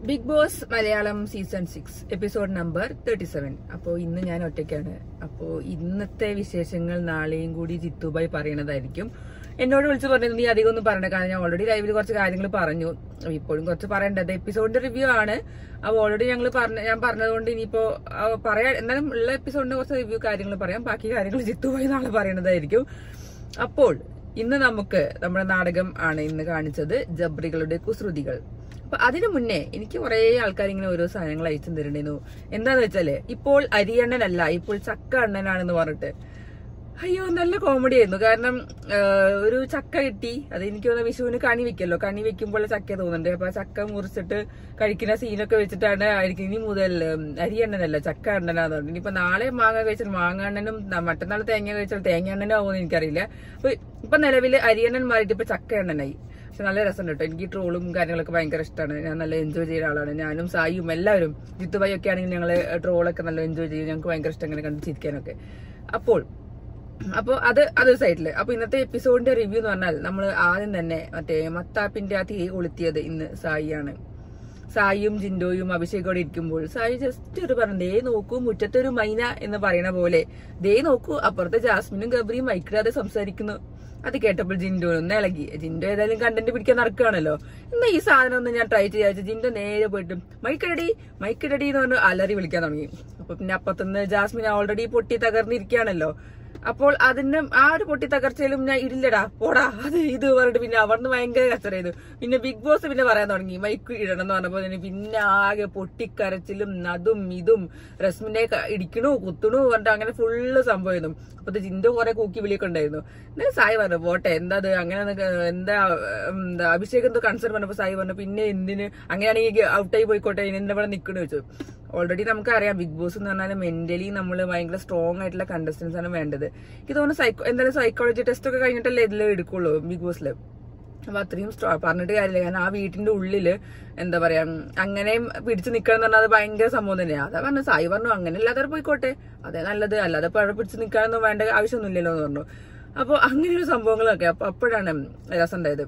big Boss Malayalam season six episode number thirty seven അപ്പോൾ ഇന്ന് ഞാൻ ഒറ്റയ്ക്കാണ് അപ്പോൾ ഇന്നത്തെ വിശേഷങ്ങൾ നാളെയും കൂടി ജിത്തുബായി പറയണതായിരിക്കും എന്നോട് വിളിച്ച് പറഞ്ഞത് നീ അധികം ഒന്നും പറയണ്ട കാരണം ഞാൻ ഓൾറെഡി ലൈവിൽ കുറച്ച് കാര്യങ്ങൾ പറഞ്ഞു അപ്പൊ ഇപ്പോഴും കുറച്ച് പറയേണ്ടത് എപ്പിസോഡിന്റെ റിവ്യൂ ആണ് അപ്പോൾ ഓൾറെഡി ഞങ്ങൾ പറഞ്ഞ ഞാൻ പറഞ്ഞതുകൊണ്ട് ഇനിയിപ്പോ ആ, പറയാൻ എന്നാലും ഉള്ള എപ്പിസോഡിന്റെ കുറച്ച് റിവ്യൂ കാര്യങ്ങൾ പറയാം ബാക്കി കാര്യങ്ങൾ ജിത്തുബായി നാളെ പറയണതായിരിക്കും അപ്പോൾ ഇന്ന് നമുക്ക് നമ്മുടെ നാടകം ആണ് ഇന്ന് കാണിച്ചത് ജബ്രികളുടെ കുസൃതികൾ അപ്പൊ അതിനു മുന്നേ എനിക്ക് കുറെ ആൾക്കാർ ഇങ്ങനെ ഓരോ സാധനങ്ങൾ അയച്ചു തരുന്നുണ്ടായിരുന്നു എന്താന്ന് വെച്ചാല് ഇപ്പോൾ അരിയണ്ണനല്ല ഇപ്പോൾ ചക്ക അണ്ണനാണെന്ന് പറഞ്ഞിട്ട് അയ്യോ നല്ല കോമഡി ആയിരുന്നു കാരണം ആ, ഒരു ചക്ക കിട്ടി അത് എനിക്ക് തോന്നുന്നു വിഷുവിന് കണി വെക്കല്ലോ കണി വെക്കുമ്പോൾ ചക്ക തോന്നുന്നുണ്ട് അപ്പൊ ആ ചക്ക മുറിച്ചിട്ട് കഴിക്കുന്ന സീനൊക്കെ വെച്ചിട്ടാണ് ആയിരിക്കും ഇനി മുതൽ ഉം, അരിയണ്ണനല്ല ചക്ക അണ്ണനാന്ന് പറഞ്ഞു ഇനിയിപ്പോ നാളെ മാങ്ങ കഴിച്ചാൽ മാങ്ങ അണ്ണനും ന- മറ്റന്നാൾ തേങ്ങ കഴിച്ചാൽ തേങ്ങ അണ്ണനും ആവുമെന്ന് എനിക്കറിയില്ല അപ്പൊ ഇപ്പൊ നിലവിൽ അരിയണ്ണൻ മാറിയിട്ട് ഇപ്പൊ ചക്ക അണ്ണനായി പക്ഷെ നല്ല രസം കേട്ടോ എനിക്ക് ട്രോളും കാര്യങ്ങളൊക്കെ ഭയങ്കര ഇഷ്ടമാണ് ഞാൻ നല്ല എൻജോയ് ചെയ്യുന്ന ആളാണ് ഞാനും സായിയും എല്ലാവരും ജിത്തുബായി ഒക്കെ ആണെങ്കിൽ ഞങ്ങള് ട്രോളൊക്കെ നല്ല എൻജോയ് ചെയ്യും ഞങ്ങൾക്ക് ഭയങ്കര ഇഷ്ടം ഇങ്ങനെ കണ്ട് ചിരിക്കാനൊക്കെ അപ്പോൾ അപ്പോൾ അത് അതൊരു സൈഡില് അപ്പൊ ഇന്നത്തെ എപ്പിസോഡിന്റെ റിവ്യൂ എന്ന് പറഞ്ഞാൽ നമ്മൾ ആദ്യം തന്നെ മറ്റേ മത്താപ്പിന്റെ ആ തീ കൊളുത്തിയത് ഇന്ന് സായിയാണ് സായിയും ജിൻഡോയും അഭിഷേകോടെ ഇരിക്കുമ്പോൾ സായി ജസ്റ്റ് ഒരു പറഞ്ഞു ദേ നോക്കൂ മുറ്റത്തൊരു മൈന എന്ന് പറയണ പോലെ ദേ നോക്കൂ അപ്പുറത്തെ ജാസ്മിനും ഗബ്രിയും മൈക്കിടാതെ സംസാരിക്കുന്നു അത് കേട്ടപ്പോൾ ജിൻഡോ ഒന്ന് ഇളകി ജിൻഡോ ഏതായാലും കണ്ടന്റ് പിടിക്കാൻ നടക്കുകയാണല്ലോ എന്നാ ഈ സാധനം ഒന്ന് ഞാൻ ട്രൈ ചെയ്യാച്ച ജിൻഡോ നേരെ പോയിട്ട് മൈക്കിടടി മൈക്കിടടി എന്ന് പറഞ്ഞു അലറി വിളിക്കാൻ തുടങ്ങി അപ്പൊ പിന്നെ അപ്പത്തുനിന്ന് ജാസ്മിൻ ഓൾറെഡി പൊട്ടി തകർന്നിരിക്കുകയാണല്ലോ അപ്പോൾ അതിന്റെ ആ ഒരു പൊട്ടി തകർച്ചയിലും ഞാൻ ഇല്ലടാ പോടാ അത് ഇത് പറഞ്ഞിട്ട് പിന്നെ അവിടുന്ന് ഭയങ്കര കച്ചറ ചെയ്തു പിന്നെ ബിഗ് ബോസ് പിന്നെ പറയാൻ തുടങ്ങി മൈക്ക് ഇടണം എന്ന് പറഞ്ഞപ്പോ തന്നെ പിന്നെ ആകെ പൊട്ടിക്കരച്ചിലും അതും ഇതും റസ്മിനെ ക- ഇടിക്കണു കുത്തണു പറഞ്ഞിട്ട് അങ്ങനെ ഫുള്ള് സംഭവമായിരുന്നു അപ്പൊ ഇത് ജിൻഡോ കുറെ കൂക്കി വിളിയൊക്കെ ഉണ്ടായിരുന്നു എന്നിട്ട് സായി പറഞ്ഞു പോട്ടെ എന്താ അത് അങ്ങനെ നിനക്ക് എന്താ ഉം, എന്താ അഭിഷേക് എന്തോ കൺസേൺ പറഞ്ഞപ്പോ സായി പറഞ്ഞു പിന്നെ എന്തിന് അങ്ങനെയാണെങ്കിൽ ഔട്ടായി പോയിക്കോട്ടെ ഇനി എന്താ ഇവിടെ നിൽക്കണു വെച്ചു ഓൾറെഡി നമുക്കറിയാം ബിഗ് ബോസ് എന്ന് പറഞ്ഞാൽ മെന്റലി നമ്മൾ ഭയങ്കര സ്ട്രോങ് ആയിട്ടുള്ള കണ്ടസ്റ്റൻസ് ആണ് വേണ്ടത് എനിക്ക് തോന്നുന്നു സൈക്കോ എന്തായാലും സൈക്കോളജി ടെസ്റ്റ് ഒക്കെ കഴിഞ്ഞിട്ടല്ലേ ഇതിൽ എടുക്കുള്ളൂ ബിഗ് ബോസിൽ അപ്പൊ അത്രയും സ്ട്രോ പറഞ്ഞിട്ട് കാര്യമില്ല കാരണം ആ വീട്ടിന്റെ ഉള്ളില് എന്താ പറയാ ഉം, അങ്ങനെയും പിടിച്ചു നിക്കണം എന്ന് പറഞ്ഞാൽ അത് ഭയങ്കര സംഭവം തന്നെയാണ് അതാ പറഞ്ഞു സായി പറഞ്ഞു അങ്ങനെ അല്ലാതെ പോയിക്കോട്ടെ അതേ നല്ലത് അല്ലാതെ ഇപ്പൊ അവിടെ പിടിച്ചു നിൽക്കാനൊന്നും വേണ്ട ആവശ്യമൊന്നുമില്ലല്ലോ എന്ന് പറഞ്ഞു അപ്പൊ അങ്ങനെ ഒരു സംഭവങ്ങളൊക്കെ അപ്പൊ അപ്പോഴാണ് രസം ഉണ്ടായത്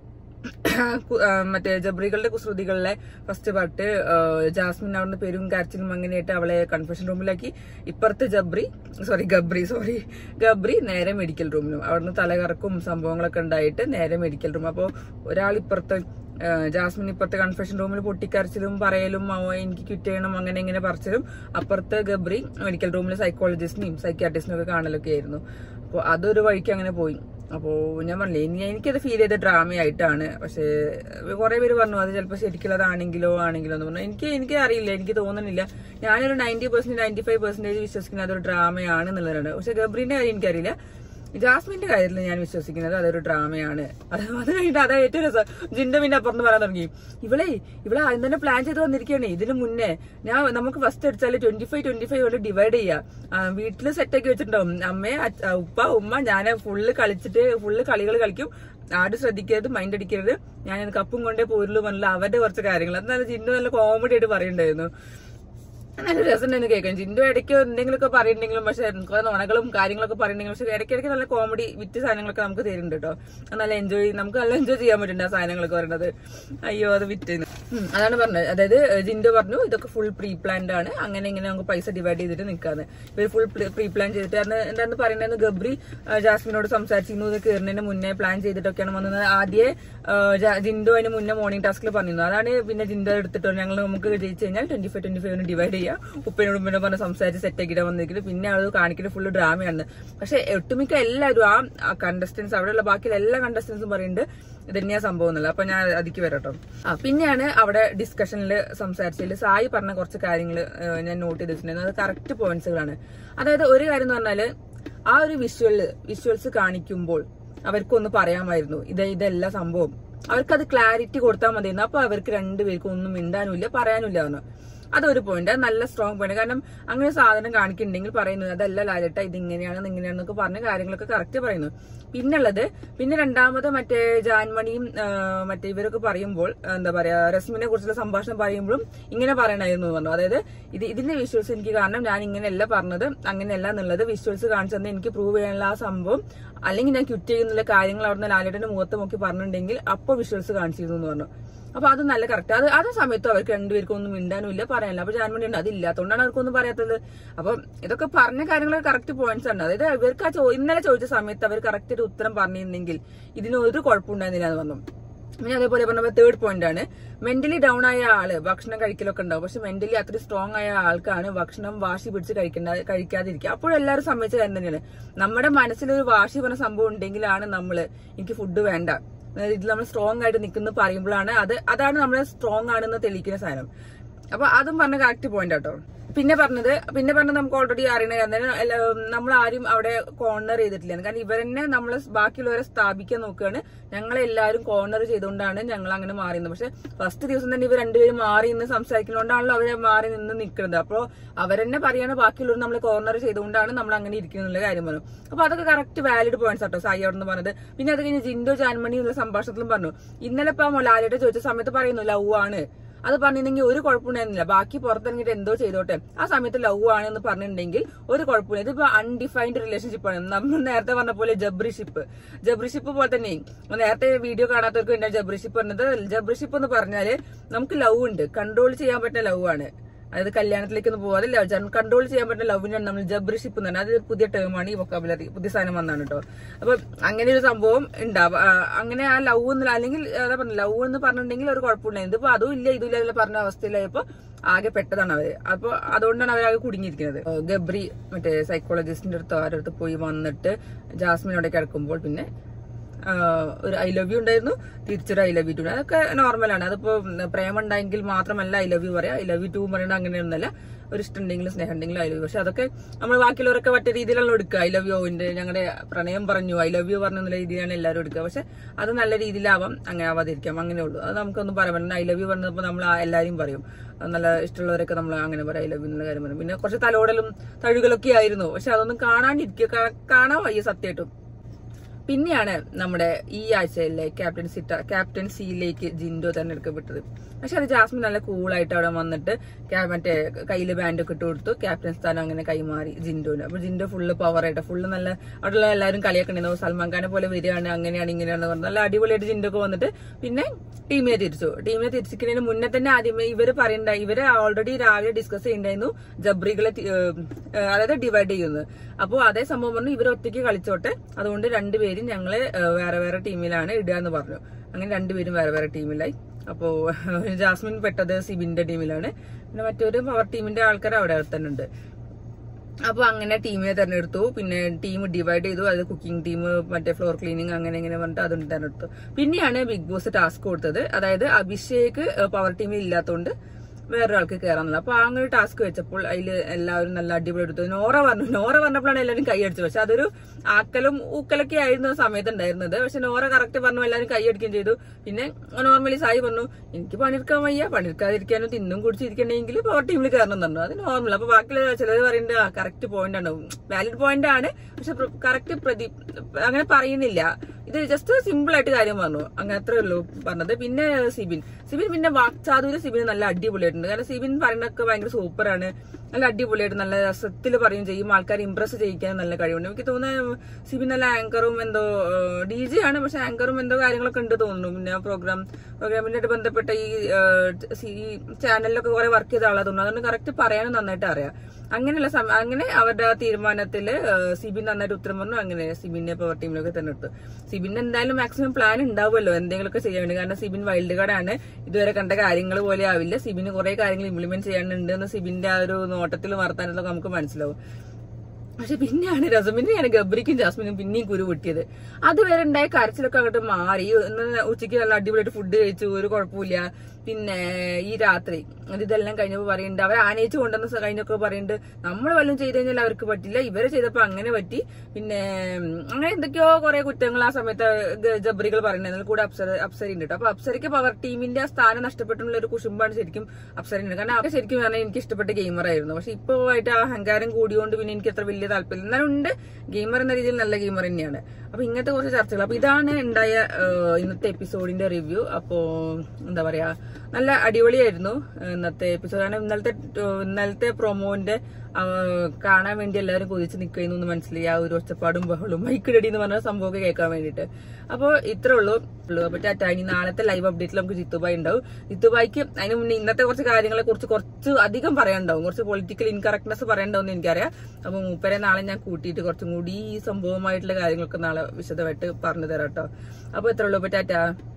കു- ആ, മറ്റേ ജബ്രികളുടെ കുസൃതികളിലെ ഫസ്റ്റ് പാട്ട് ആ, ജാസ്മിൻ അവിടുന്ന് പെരും കരച്ചിലും അങ്ങനെയായിട്ട് അവളെ കൺഫെഷൻ റൂമിലാക്കി ഇപ്പുറത്തെ ജബ്രി സോറി ഗബ്രി സോറി ഗബ്രി നേരെ മെഡിക്കൽ റൂമിലും അവിടുന്ന് തലകറക്കും സംഭവങ്ങളൊക്കെ ഉണ്ടായിട്ട് നേരെ മെഡിക്കൽ റൂം അപ്പോൾ ഒരാൾ ഇപ്പുറത്തെ ആ, ജാസ്മിൻ ഇപ്പുറത്തെ കൺഫെഷൻ റൂമിൽ പൊട്ടിക്കരച്ചിലും പറയലും "ഓ, എനിക്ക് ക്വിറ്റ് ചെയ്യണം അങ്ങനെ ഇങ്ങനെ പറച്ചിലും അപ്പുറത്തെ ഗബ്രി മെഡിക്കൽ റൂമിൽ സൈക്കോളജിസ്റ്റിനെയും സൈക്യാട്രിസ്റ്റിനും ഒക്കെ കാണലൊക്കെ ആയിരുന്നു അപ്പോൾ അതൊരു വഴിക്ക് അങ്ങനെ പോയി അപ്പോൾ ഞാൻ പറഞ്ഞില്ലേ ഇനി എനിക്കത് ഫീൽ ചെയ്ത ഡ്രാമയായിട്ടാണ് പക്ഷേ കുറെ പേര് പറഞ്ഞു അത് ചിലപ്പോൾ ശരിക്കുള്ളതാണെങ്കിലോ ആണെങ്കിലോ എന്ന് പറഞ്ഞു എനിക്ക് എനിക്ക് അറിയില്ല എനിക്ക് തോന്നുന്നില്ല ഞാനൊരു ninety percent ninety five percentage വിശ്വസിക്കുന്നത് അതൊരു ഡ്രാമയാണ് എന്നുള്ളതാണ് പക്ഷെ ഗബ്രീന്റെ കാര്യം എനിക്കറിയില്ല ജാസ്മിന്റെ കാര്യത്തിൽ ഞാൻ വിശ്വസിക്കുന്നത് അതൊരു ഡ്രാമയാണ് അത് അത് കഴിഞ്ഞിട്ട് അതാ ഏറ്റവും രസം ജിന്റെ പിന്നെ അപ്പുറത്ത് പറയാൻ തുടങ്ങി ഇവളെ ഇവളെ ആദ്യം തന്നെ പ്ലാൻ ചെയ്ത് വന്നിരിക്കുകയാണ് ഇതിന് മുന്നേ ഞാൻ നമുക്ക് ഫസ്റ്റ് അടിച്ചാല് ട്വന്റി ഫൈവ് ട്വന്റി ഫൈവ് കൊണ്ട് ഡിവൈഡ് ചെയ്യാം ആ, വീട്ടില് സെറ്റ് ആക്കി വെച്ചിട്ടുണ്ടാവും അമ്മയെ അച്ഛ- ഉപ്പ ഉമ്മ ഞാൻ ഫുള്ള് കളിച്ചിട്ട് ഫുള്ള് കളികൾ കളിക്കും ആരും ശ്രദ്ധിക്കരുത് മൈൻഡ് അടിക്കരുത് ഞാൻ കപ്പും കൊണ്ടേ പോരുള്ളൂ പറഞ്ഞില്ല അവരുടെ കുറച്ച് കാര്യങ്ങൾ അത് നല്ല ജിന്നു നല്ല കോമഡി ആയിട്ട് പറയുണ്ടായിരുന്നു നല്ല രസമുണ്ടെന്ന് കേൾക്കാൻ ജിൻഡു ഇടയ്ക്ക് എന്തെങ്കിലുമൊക്കെ പറയുന്നുണ്ടെങ്കിലും പക്ഷെ കുറെ നുണകളും കാര്യങ്ങളൊക്കെ പറയുന്നുണ്ടെങ്കിലും പക്ഷെ ഇടയ്ക്കിടയ്ക്ക് നല്ല കോമഡി വിറ്റ് സാധനങ്ങളൊക്കെ നമുക്ക് തരുന്നുണ്ട് കേട്ടോ അത് നല്ല എൻജോയ് നമുക്ക് നല്ല എൻജോയ് ചെയ്യാൻ പറ്റുന്നുണ്ട് ആ സാധനങ്ങളൊക്കെ പറയുന്നത് അയ്യോ അത് വിറ്റ് അതാണ് പറഞ്ഞത് അതായത് ജിൻഡു പറഞ്ഞു ഇതൊക്കെ ഫുൾ പ്രീ പ്ലാൻഡ് ആണ് അങ്ങനെ ഇങ്ങനെ നമുക്ക് പൈസ ഡിവൈഡ് ചെയ്തിട്ട് നിൽക്കാന്ന് ഇവർ ഫുൾ പ്രീ പ്ലാൻ ചെയ്തിട്ട് അന്ന് എന്താന്ന് പറയുന്നത് ഗബ്രി ആ, ജാസ്മിനോട് സംസാരിച്ചിരുന്നു ഇത് കയറുന്നതിന് മുന്നേ പ്ലാൻ ചെയ്തിട്ടൊക്കെയാണ് വന്നത് ആദ്യം ജിൻഡു അതിന് മുന്നേ മോർണിംഗ് ടാസ്കിൽ പറഞ്ഞിരുന്നു അതാണ് പിന്നെ ജിൻഡു എടുത്തിട്ട് ഞങ്ങൾ നമുക്ക് ജയിച്ചു കഴിഞ്ഞാൽ ട്വന്റി ഫൈവ് ട്വന്റി ഫൈവിന് ഡിവൈഡ് ചെയ്യാം ഉപ്പനോട് ഉമ്മനോട് പറഞ്ഞ് സംസാരിച്ച് സെറ്റ് ആക്കിയിട്ട് വന്നിരിക്കുന്നത് പിന്നെ അത് കാണിക്കുന്ന ഫുള്ള് ഡ്രാമയാണ് പക്ഷെ ഒട്ടുമിക്ക എല്ലാവരും ആ കണ്ടസ്റ്റൻസ് അവിടെയുള്ള ബാക്കിയുള്ള എല്ലാ കണ്ടസ്റ്റൻസും പറയുന്നുണ്ട് ഇത് തന്നെയാ സംഭവം എന്നല്ല അപ്പൊ ഞാൻ അതിക്ക് വരട്ടോ ആ പിന്നെയാണ് അവിടെ ഡിസ്കഷനിൽ സംസാരിച്ചതിൽ സായി പറഞ്ഞ കുറച്ച് കാര്യങ്ങൾ ഞാൻ നോട്ട് ചെയ്ത് വെച്ചിട്ടുണ്ടായിരുന്നു അത് കറക്റ്റ് പോയിന്റ്സുകളാണ് അതായത് ഒരു കാര്യം എന്ന് പറഞ്ഞാല് ആ ഒരു വിഷ്വല് വിഷ്വൽസ് കാണിക്കുമ്പോൾ അവർക്കൊന്ന് പറയാമായിരുന്നു ഇത് ഇതല്ല സംഭവം അവർക്കത് ക്ലാരിറ്റി കൊടുത്താൽ മതിയെന്ന് അപ്പൊ അവർക്ക് രണ്ടുപേർക്കും ഒന്നും മിണ്ടാനുമില്ല പറയാനുമില്ല എന്ന് അതൊരു പോയിന്റ് അത് നല്ല സ്ട്രോങ് പോയിന്റ് കാരണം അങ്ങനെ സാധനം കാണിക്കുന്നുണ്ടെങ്കിൽ പറയുന്നത് അതല്ല ലാലേട്ട ഇത് ഇങ്ങനെയാണ് ഇങ്ങനെയാണെന്നൊക്കെ പറഞ്ഞ കാര്യങ്ങളൊക്കെ കറക്റ്റ് പറയുന്നു പിന്നുള്ളത് പിന്നെ രണ്ടാമത് മറ്റേ ജാൻമണിയും ആ, മറ്റേ ഇവരൊക്കെ പറയുമ്പോൾ എന്താ പറയാ രശ്മിനെ കുറിച്ചുള്ള സംഭാഷണം പറയുമ്പോഴും ഇങ്ങനെ പറയണമായിരുന്നു എന്ന് പറഞ്ഞു അതായത് ഇത് ഇതിന്റെ വിഷ്വൽസ് എനിക്ക് കാരണം ഞാൻ ഇങ്ങനെയല്ല പറഞ്ഞത് അങ്ങനെയല്ല എന്നുള്ളത് വിഷ്വൽസ് കാണിച്ചു തന്നെ എനിക്ക് പ്രൂവ് ചെയ്യാനുള്ള ആ സംഭവം അല്ലെങ്കിൽ ഞാൻ ക്വിറ്റ് ചെയ്യുന്നുള്ള കാര്യങ്ങൾ അവിടുന്ന് ലാലേട്ടന്റെ മുഖത്ത് നോക്കി പറഞ്ഞിട്ടുണ്ടെങ്കിൽ അപ്പൊ വിഷ്വൽസ് കാണിച്ചിരുന്നു എന്ന് പറഞ്ഞു അപ്പൊ അത് നല്ല കറക്റ്റ് അത് അതേ സമയത്ത് അവർക്ക് രണ്ടുപേർക്കും ഒന്നും മിണ്ടാനും ഇല്ല പറയാനില്ല അപ്പൊ ജാൻമണി ഉണ്ട് അതില്ലാത്തതുകൊണ്ടാണ് അവർക്കൊന്നും പറയാത്തത് അപ്പൊ ഇതൊക്കെ പറഞ്ഞ കാര്യങ്ങൾ കറക്റ്റ് പോയിന്റ്സ് ആണ് അതായത് ഇവർക്ക് ആ ചോ ഇന്നലെ ചോദിച്ച സമയത്ത് അവർ കറക്റ്റ് ഒരു ഉത്തരം പറഞ്ഞിരുന്നെങ്കിൽ ഇതിന് ഒരു കുഴപ്പമുണ്ടായിരുന്നില്ല എന്ന് പറഞ്ഞു പിന്നെ അതേപോലെ പറഞ്ഞ തേർഡ് പോയിന്റ് ആണ് മെന്റലി ഡൗൺ ആയ ആള് ഭക്ഷണം കഴിക്കലൊക്കെ ഉണ്ടാവും പക്ഷെ മെന്റലി അത്ര സ്ട്രോങ് ആയ ആൾക്കാണ് ഭക്ഷണം വാശി പിടിച്ച് കഴിക്കേണ്ട കഴിക്കാതിരിക്കുക അപ്പോഴും എല്ലാവരും സമ്മതിച്ച കാര്യം തന്നെയാണ് നമ്മുടെ മനസ്സിലൊരു വാശി പറഞ്ഞ സംഭവം ഉണ്ടെങ്കിലാണ് നമ്മള് എനിക്ക് ഫുഡ് വേണ്ട അതായത് ഇത് നമ്മൾ സ്ട്രോങ് ആയിട്ട് നിൽക്കുന്നു പറയുമ്പോഴാണ് അത് അതാണ് നമ്മളെ സ്ട്രോങ് ആണെന്ന് തെളിയിക്കുന്ന സാധനം അപ്പൊ അതും പറഞ്ഞ കറക്റ്റ് പോയിന്റ് കേട്ടോ പിന്നെ പറഞ്ഞത് പിന്നെ പറഞ്ഞത് നമുക്ക് ഓൾറെഡി അറിയണ കാര്യം നമ്മൾ ആരും അവിടെ കോർണർ ചെയ്തിട്ടില്ല കാരണം ഇവരെന്നെ നമ്മൾ ബാക്കിയുള്ളവരെ സ്ഥാപിക്കാൻ നോക്കുകയാണ് ഞങ്ങളെ എല്ലാവരും കോർണർ ചെയ്തുകൊണ്ടാണ് ഞങ്ങൾ അങ്ങനെ മാറിയത് പക്ഷെ ഫസ്റ്റ് ദിവസം തന്നെ ഇവർ രണ്ടുപേരും മാറി നിന്ന് സംസാരിക്കുന്നതുകൊണ്ടാണല്ലോ അവരെ മാറി നിന്ന് നിൽക്കുന്നത് അപ്പോൾ അവരെന്നെ പറയാണ് ബാക്കിയുള്ളവർ നമ്മൾ കോർണർ ചെയ്തുകൊണ്ടാണ് നമ്മൾ അങ്ങനെ ഇരിക്കുന്നുള്ള കാര്യം പറഞ്ഞു അപ്പൊ അതൊക്കെ കറക്റ്റ് വാലിഡ് പോയിന്റ്സ് ആട്ടോ സായി അവിടെ നിന്ന് പറഞ്ഞത് പിന്നെ അത് കഴിഞ്ഞ് ജിൻഡോ ജാൻമണി എന്നുള്ള സംഭാഷണത്തിലും പറഞ്ഞു ഇന്നലെ ഇപ്പൊ മൊലാലിയുടെ ചോദിച്ച സമയത്ത് പറയുന്നു ലവ് ആണ് അത് പറഞ്ഞിട്ടുണ്ടെങ്കിൽ ഒരു കുഴപ്പമുണ്ടായിരുന്നില്ല ബാക്കി പുറത്തിറങ്ങിയിട്ട് എന്തോ ചെയ്തോട്ടെ ആ സമയത്ത് ലവ് ആണ് എന്ന് പറഞ്ഞിട്ടുണ്ടെങ്കിൽ ഒരു കുഴപ്പമില്ല ഇതിപ്പോ അൺഡിഫൈൻഡ് റിലേഷൻഷിപ്പ് ആണ് നമ്മൾ നേരത്തെ പറഞ്ഞ പോലെ ജബ്രിഷിപ്പ് ജബ്രിഷിപ്പ് പോലെ തന്നെ നേരത്തെ വീഡിയോ കാണാത്തവർക്ക് വേണ്ടി ജബ്രിഷിപ്പ് പറഞ്ഞത് ജബ്രിഷിപ്പ് എന്ന് പറഞ്ഞാല് നമുക്ക് ലവ് ഉണ്ട് കൺട്രോൾ ചെയ്യാൻ പറ്റുന്ന ലവ് ആണ് അതായത് കല്യാണത്തിലേക്ക് ഒന്ന് പോകാതെ കൺട്രോൾ ചെയ്യാൻ പറ്റുന്ന ലവിനാണ് നമ്മൾ ജബ്രിഷിപ്പ് എന്ന് പറഞ്ഞാൽ അത് പുതിയ ടേമാണ് ഈ വൊക്കാബുലറി പുതിയ സാധനം വന്നാണ് കേട്ടോ അപ്പൊ അങ്ങനെ ഒരു സംഭവം ഉണ്ടാവും ആ, അങ്ങനെ ആ ലവ് എന്ന് അല്ലെങ്കിൽ അതാ പറഞ്ഞു ലവ് എന്ന് പറഞ്ഞിട്ടുണ്ടെങ്കിൽ ഒരു കുഴപ്പമില്ല ഇതിപ്പോ അതും ഇല്ല ഇതും ഇല്ല എന്നുള്ള പറഞ്ഞ അവസ്ഥയിലായപ്പോ ആകെ പെട്ടതാണ് അവര് അപ്പൊ അതുകൊണ്ടാണ് അവരാകെ കുടുങ്ങിയിരിക്കുന്നത് ഏഹ് ഗബ്രി മറ്റേ സൈക്കോളജിസ്റ്റിന്റെ അടുത്ത് ആരുടെ അടുത്ത് പോയി വന്നിട്ട് ജാസ്മിനോടെ കിടക്കുമ്പോൾ പിന്നെ ആഹ് ഒരു ഐ ലവ് യു ഉണ്ടായിരുന്നു തിരിച്ചൊരു ഐ ലവ് യു ടു അതൊക്കെ നോർമലാണ് അതിപ്പോ പ്രേമം ഉണ്ടെങ്കിൽ മാത്രമല്ല ഐ ലവ് യു പറയാം ഐ ലവ് യു ടു പറയുന്നത് അങ്ങനെയൊന്നുമല്ല ഒരു ഇഷ്ടം ഉണ്ടെങ്കിലും സ്നേഹം ഉണ്ടെങ്കിലും ഐ ലവ് യു പക്ഷെ അതൊക്കെ നമ്മൾ ബാക്കിയുള്ളവരൊക്കെ മറ്റേ രീതിയിലാണ് എടുക്കുക ഐ ലവ് യുവിന്റെ ഞങ്ങളുടെ പ്രണയം പറഞ്ഞു ഐ ലവ് യു പറഞ്ഞ എന്നുള്ള രീതിയിലാണ് എല്ലാവരും എടുക്കുക പക്ഷെ അത് നല്ല രീതിയിലാവാം അങ്ങനെ ആവാതിരിക്കാം അങ്ങനെ ഉള്ളൂ അത് നമുക്കൊന്നും പറയാൻ പറ്റില്ല ഐ ലവ് യു പറഞ്ഞപ്പോൾ നമ്മൾ ആ എല്ലാവരും പറയും അത് നല്ല ഇഷ്ടമുള്ളവരൊക്കെ നമ്മൾ അങ്ങനെ പറയും ഐ ലവ് യു എന്നുള്ള കാര്യം പറയും പിന്നെ കുറച്ച് തലോടലും തഴുകലൊക്കെ ആയിരുന്നു പക്ഷെ അതൊന്നും കാണാണ്ടിരിക്കുക കാ- കാണാൻ വയ്യ സത്യമായിട്ടും പിന്നെയാണ് നമ്മുടെ ഈ ആഴ്ചയിലെ ക്യാപ്റ്റൻസി ക്യാപ്റ്റൻസിയിലേക്ക് ജിൻഡോ തെരഞ്ഞെടുക്കപ്പെട്ടത് പക്ഷെ അത് ജാസ്മിൻ നല്ല കൂളായിട്ട് അവിടെ വന്നിട്ട് ക്യാ- മറ്റേ കയ്യിൽ ബാൻഡ് ഒക്കെ ഇട്ട് കൊടുത്തു ക്യാപ്റ്റൻ സ്ഥാനം അങ്ങനെ കൈമാറി ജിൻഡോന് അപ്പൊ ജിൻഡോ ഫുള്ള് പവർ ആയിട്ട് ഫുള്ള് നല്ല അവിടെയുള്ള എല്ലാവരും കളിയാക്കണ്ടായിരുന്നു സൽമാൻ ഖാനെ പോലെ വരികയാണ് അങ്ങനെയാണ് ഇങ്ങനെയാണെന്ന് പറഞ്ഞു നല്ല അടിപൊളിയായിട്ട് ജിൻഡോ ഒക്കെ വന്നിട്ട് പിന്നെ ടീമിനെ തിരിച്ചു ടീമിനെ തിരിച്ചിരിക്കുന്നതിന് മുന്നേ തന്നെ ആദ്യമേ ഇവര് പറയണ്ട ഇവര് ഓൾറെഡി രാവിലെ ഡിസ്കസ് ചെയ്യണ്ടായിരുന്നു ജബ്രികളെ തി- ഏഹ് ഏഹ് അതായത് ഡിവൈഡ് ചെയ്യുന്നത് അപ്പോൾ അതേ സംഭവം പറഞ്ഞു ഇവർ ഒറ്റയ്ക്ക് കളിച്ചോട്ടെ അതുകൊണ്ട് രണ്ടുപേരും ഞങ്ങള് ഏഹ് വേറെ വേറെ ടീമിലാണ് ഇടുക എന്ന് പറഞ്ഞു അങ്ങനെ രണ്ടുപേരും വേറെ വേറെ ടീമിലായി അപ്പോ ജാസ്മിൻ പെട്ടത് സിബിന്റെ ടീമിലാണ് പിന്നെ മറ്റൊരു പവർ ടീമിന്റെ ആൾക്കാർ അവിടെ തന്നെ ഉണ്ട് അപ്പൊ അങ്ങനെ ടീമിനെ തെരഞ്ഞെടുത്തു പിന്നെ ടീം ഡിവൈഡ് ചെയ്തു അത് കുക്കിംഗ് ടീം മറ്റേ ഫ്ലോർ ക്ലീനിങ് അങ്ങനെ ഇങ്ങനെ പറഞ്ഞിട്ട് അതും തെരഞ്ഞെടുത്തു പിന്നെയാണ് ബിഗ് ബോസ് ടാസ്ക് കൊടുത്തത് അതായത് അഭിഷേക് പവർ ടീമിൽ ഇല്ലാത്തതുകൊണ്ട് വേറൊരാൾക്ക് കയറാന്നുള്ളത് അപ്പൊ അങ്ങനെ ഒരു ടാസ്ക് വെച്ചപ്പോൾ അതിൽ എല്ലാവരും നല്ല അടിപൊളി എടുത്തു നോറ പറഞ്ഞു നോറ പറഞ്ഞപ്പോഴാണ് എല്ലാവരും കൈയടിച്ചത് പക്ഷെ അതൊരു ആക്കലും ഊക്കലൊക്കെ ആയിരുന്നു ആ സമയത്ത് ഉണ്ടായിരുന്നത് പക്ഷെ നോറ കറക്റ്റ് പറഞ്ഞു എല്ലാവരും കൈയടിക്കുകയും ചെയ്തു പിന്നെ നോർമലി സായി പറഞ്ഞു എനിക്ക് പണിയെടുക്കാൻ വയ്യ പണിയെടുക്കാതിരിക്കാനും തിന്നും കുടിച്ചിരിക്കണമെങ്കിൽ പവർ ടീമിൽ കയറണം എന്ന് പറഞ്ഞു അത് നോർമൽ അപ്പൊ ബാക്കിയുള്ള ചിലർ പറയുന്നത് കറക്റ്റ് പോയിന്റ് ആണ് വാലിഡ് പോയിന്റ് ആണ് പക്ഷെ കറക്റ്റ് പ്രതി അങ്ങനെ പറയുന്നില്ല ഇത് ജസ്റ്റ് സിമ്പിൾ ആയിട്ട് കാര്യം പറഞ്ഞു അങ്ങനെ അത്രേ ഉള്ളൂ പറഞ്ഞത് പിന്നെ സിബിൻ സിബിൻ പിന്നെ വാക്ചാതുര് സിബിൻ നല്ല അടിപൊളിയായിട്ടുണ്ട് കാരണം സിബിൻ പറയുന്നതൊക്കെ ഭയങ്കര സൂപ്പറാണ് നല്ല അടിപൊളിയായിട്ട് നല്ല രസത്തിൽ പറയും ചെയ്യും ആൾക്കാരെ ഇംപ്രസ് ചെയ്യിക്കാൻ നല്ല കഴിവുണ്ട് എനിക്ക് തോന്നുന്നത് സിബിൻ നല്ല ആങ്കറും എന്തോ ഡി ജെ ആണ് പക്ഷെ ആങ്കറും എന്തോ കാര്യങ്ങളൊക്കെ ഉണ്ട് തോന്നുന്നു പിന്നെ പ്രോഗ്രാം പ്രോഗ്രാമിനായിട്ട് ബന്ധപ്പെട്ട ഈ ഏഹ്, ഈ ചാനലിലൊക്കെ കുറെ വർക്ക് ചെയ്ത ആളാ തോന്നുന്നു അതുകൊണ്ട് കറക്റ്റ് പറയാനും നന്നായിട്ട് അറിയാം അങ്ങനെയുള്ള സമ- അങ്ങനെ അവരുടെ ആ തീരുമാനത്തില് ഏഹ്, സിബിൻ നന്നായിട്ട് ഉത്തരം പറഞ്ഞു അങ്ങനെ സിബിനെ പവർ ടീമിലൊക്കെ തെരഞ്ഞെടുത്തു സിബിന് എന്തായാലും മാക്സിമം പ്ലാൻ ഉണ്ടാവുമല്ലോ എന്തെങ്കിലുമൊക്കെ ചെയ്യാൻ വേണ്ടി കാരണം സിബിൻ വൈൽഡ് കാർഡ് ആണ് ഇതുവരെ കണ്ട കാര്യങ്ങൾ പോലെ ആവില്ല സിബിന് കുറെ കാര്യങ്ങൾ ഇംപ്ലിമെന്റ് ചെയ്യാനുണ്ട് എന്ന് സിബിന്റെ ആ ഒരു നോട്ടത്തിൽ വർത്താനത്തിലൊക്കെ നമുക്ക് മനസ്സിലാവും പക്ഷെ പിന്നെയാണ് രസം പിന്നെയാണ് ഗബ്രിക്കും ജാസ്മിനും പിന്നെയും കുരു പൊട്ടിയത് അതുവരെ ഉണ്ടായ കരച്ചിലൊക്കെ അങ്ങോട്ട് മാറി ഇന്ന് ഉച്ചയ്ക്ക് നല്ല അടിപൊളിയായിട്ട് ഫുഡ് കഴിച്ചു ഒരു കുഴപ്പമില്ല പിന്നെ ഈ രാത്രി അത് ഇതെല്ലാം കഴിഞ്ഞപ്പോൾ പറയുന്നുണ്ട് അവർ ആനയിച്ചു കൊണ്ടുവന്ന സ- കഴിഞ്ഞൊക്കെ പറയുന്നുണ്ട് നമ്മൾ വല്ലതും ചെയ്ത് കഴിഞ്ഞാൽ അവർക്ക് പറ്റില്ല ഇവരെ ചെയ്തപ്പോൾ അങ്ങനെ പറ്റി പിന്നെ ഉം, അങ്ങനെ എന്തൊക്കെയോ കുറെ കുറ്റങ്ങൾ ആ സമയത്ത് ഗ- ജബ്രികൾ പറയുന്നത് അതിൽ കൂടെ അപ്സര അപ്സരയുണ്ട് കേട്ടോ അപ്പൊ അപ്സരയ്ക്ക് പവർ ടീമിന്റെ ആ സ്ഥാനം നഷ്ടപ്പെട്ടുള്ള ഒരു കുശുമ്പാണ് ശരിക്കും അപ്സരയുണ്ട് കാരണം അവർ ശരിക്കും പറഞ്ഞാൽ എനിക്ക് ഇഷ്ടപ്പെട്ട ഗെയിമറായിരുന്നു പക്ഷെ ഇപ്പൊ ആയിട്ട് ആ അഹങ്കാരം കൂടിയോണ്ട് പിന്നെ എനിക്ക് അത്ര വലിയ താല്പര്യം എന്നാലും ഉണ്ട് ഗെയിമർ എന്ന രീതിയിൽ നല്ല ഗെയിമർ തന്നെയാണ് അപ്പൊ ഇങ്ങനത്തെ കുറച്ച് ചർച്ചകൾ അപ്പൊ ഇതാണ് ഉണ്ടായ ഏഹ്, ഇന്നത്തെ എപ്പിസോഡിന്റെ റിവ്യൂ അപ്പോ എന്താ പറയാ നല്ല അടിപൊളിയായിരുന്നു ഏഹ്, ഇന്നത്തെ എപ്പിസോഡ് കാരണം ഇന്നലത്തെ ഏഹ്, ഇന്നലത്തെ പ്രൊമോന്റെ ആ, കാണാൻ വേണ്ടി എല്ലാവരും കൊതിച്ച് നിൽക്കുന്നു മനസ്സിലായി ആ ഒരു ഒച്ചപ്പാടും ബഹളും മൈക്കിടടി എന്ന് പറഞ്ഞ സംഭവമൊക്കെ കേൾക്കാൻ വേണ്ടിയിട്ട് അപ്പോൾ ഇത്രേ ഉള്ളൂ ഉള്ളൂ അപ്പൊ ടാറ്റ ഇനി നാളത്തെ ലൈവ് അപ്ഡേറ്റിൽ നമുക്ക് ജിത്തുബായി ഉണ്ടാവും ജിത്തുബായിക്ക് അതിന് മുന്നേ ഇന്നത്തെ കുറച്ച് കാര്യങ്ങളെ കുറിച്ച് കുറച്ച് അധികം പറയാനുണ്ടാവും കുറച്ച് പൊളിറ്റിക്കൽ ഇൻകറക്ട്നെസ് പറയണ്ടാവും എന്ന് എനിക്കറിയാം അപ്പൊ മൂപ്പരെ നാളെ ഞാൻ കൂട്ടിയിട്ട് കുറച്ചും കൂടി ഈ സംഭവമായിട്ടുള്ള കാര്യങ്ങളൊക്കെ നാളെ വിശദമായിട്ട് പറഞ്ഞു തരാം കേട്ടോ അപ്പൊ ഇത്രേ ഉള്ളൂ അപ്പൊ ടാറ്റ